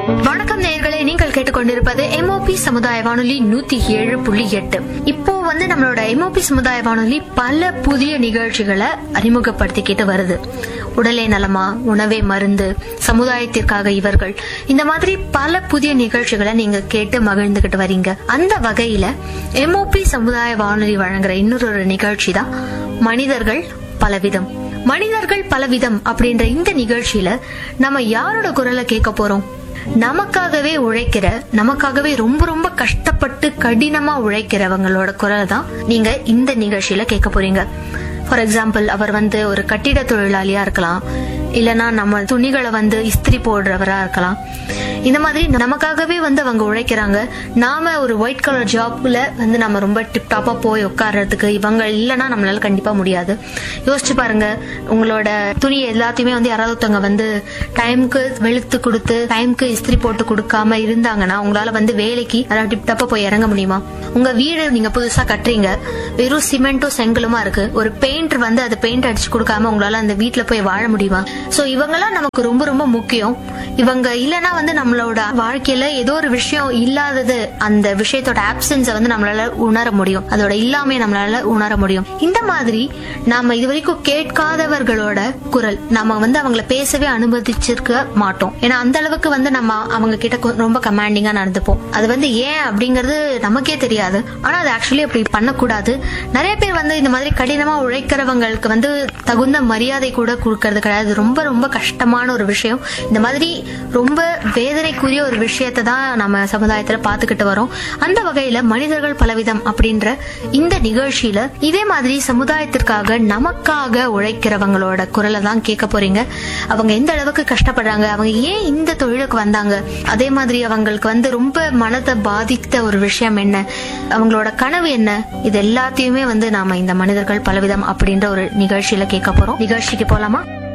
வணக்கம் நேயர்களே நீங்கள் கேட்டுக்கொண்டிருப்பது எம்ஓபி சமுதாய வானொலி நூத்தி ஏழு புள்ளி எட்டு இப்போ வந்து நம்மளோட எம்ஓபி சமுதாய வானொலி பல புதிய நிகழ்ச்சிகளை அறிமுகப்படுத்திக்கிட்டு வருது உடலே நலமா உணவே மருந்து சமுதாயத்திற்காக இவர்கள் இந்த மாதிரி பல புதிய நிகழ்ச்சிகளை நீங்க கேட்டு மகிழ்ந்துகிட்டு வரீங்க அந்த வகையில எம்ஓபி சமுதாய வானொலி வழங்குற இன்னொரு ஒரு நிகழ்ச்சி தான் மனிதர்கள் பலவிதம் மனிதர்கள் பலவிதம் அப்படின்ற இந்த நிகழ்ச்சியில நம்ம யாரோட குரலை கேட்க போறோம் நமக்காகவே உழைக்கிற நமக்காகவே ரொம்ப ரொம்ப கஷ்டப்பட்டு கடினமா உழைக்கிறவங்களோட குரல் தான் நீங்க இந்த நிகழ்ச்சியில கேட்க போறீங்க ஃபார் எக்ஸாம்பிள் அவர் வந்து ஒரு கட்டிட தொழிலாளியா இருக்கலாம் இல்லனா நம்ம துணிகளை வந்து இஸ்திரி போடுறவரா இருக்கலாம் இந்த மாதிரி நமக்காகவே வந்து அவங்க உழைக்கிறாங்க நாம ஒரு ஒயிட் கலர் ஜாப்ல வந்து நம்ம ரொம்ப டிப் டாப்பா போய் உட்கார்றதுக்கு இவங்க இல்லைன்னா நம்மளால கண்டிப்பா முடியாது யோசிச்சு பாருங்க உங்களோட துணி எல்லாத்தையுமே வந்து யாராவது ஒருத்தவங்க வந்து டைம்க்கு வெளுத்து கொடுத்து டைம்க்கு இஸ்திரி போட்டு கொடுக்காம இருந்தாங்கன்னா உங்களால வந்து வேலைக்கு அதாவது டிப் டாப்பா போய் இறங்க முடியுமா உங்க வீடு நீங்க புதுசா கட்டுறீங்க வெறும் சிமெண்ட்டும் செங்கலுமா இருக்கு ஒரு பெயிண்டர் வந்து அது பெயிண்ட் அடிச்சு கொடுக்காம உங்களால அந்த வீட்ல போய் வாழ முடியுமா சோ இவங்கெல்லாம் நமக்கு ரொம்ப ரொம்ப முக்கியம் இவங்க இல்லனா வந்து நம்மளோட வாழ்க்கையில ஏதோ ஒரு விஷயம் இல்லாதது அந்த விஷயத்தோட ஆப்சன்ஸ வந்து நம்மளால உணர முடியும் அதோட இல்லாமைய நம்மளால உணர முடியும் இந்த மாதிரி நாம இது வரைக்கும் கேட்காதவர்களோட குரல் நம்ம வந்து அவங்கள பேசவே அனுமதிச்சிருக்க மாட்டோம் ஏன்னா அந்த அளவுக்கு வந்து நம்ம அவங்க கிட்ட கொ- ரொம்ப கமாண்டிங்கா நடந்துப்போம் அது வந்து ஏன் அப்படிங்கறது நமக்கே தெரியாது ஆனா அது ஆக்சுவலி அப்படி பண்ணக்கூடாது நிறைய பேர் வந்து இந்த மாதிரி கடினமா உழைக்கிறவங்களுக்கு வந்து தகுந்த மரியாதை கூட கொடுக்கறது கிடையாது ரொம்ப ரொம்ப கஷ்டமான ஒரு விஷயம் இந்த மாதிரி ரொம்ப வேதனைக்குரிய ஒரு விஷயத்தை தான் நம்ம சமுதாயத்துல பாத்துக்கிட்டு வரோம் அந்த வகையில மனிதர்கள் பலவிதம் அப்படின்ற இந்த நிகழ்ச்சியில இதே மாதிரி சமுதாயத்திற்காக நமக்காக உழைக்கிறவங்களோட குரலை தான் கேட்க போறீங்க அவங்க எந்த அளவுக்கு கஷ்டப்படுறாங்க அவங்க ஏன் இந்த தொழிலுக்கு வந்தாங்க அதே மாதிரி அவங்களுக்கு வந்து ரொம்ப மனதை பாதித்த ஒரு விஷயம் என்ன அவங்களோட கனவு என்ன இது எல்லாத்தையுமே வந்து நாம இந்த மனிதர்கள் பலவிதம் அப்படின்ற ஒரு நிகழ்ச்சியில கேட்க போறோம் நிகழ்ச்சிக்கு போலாமா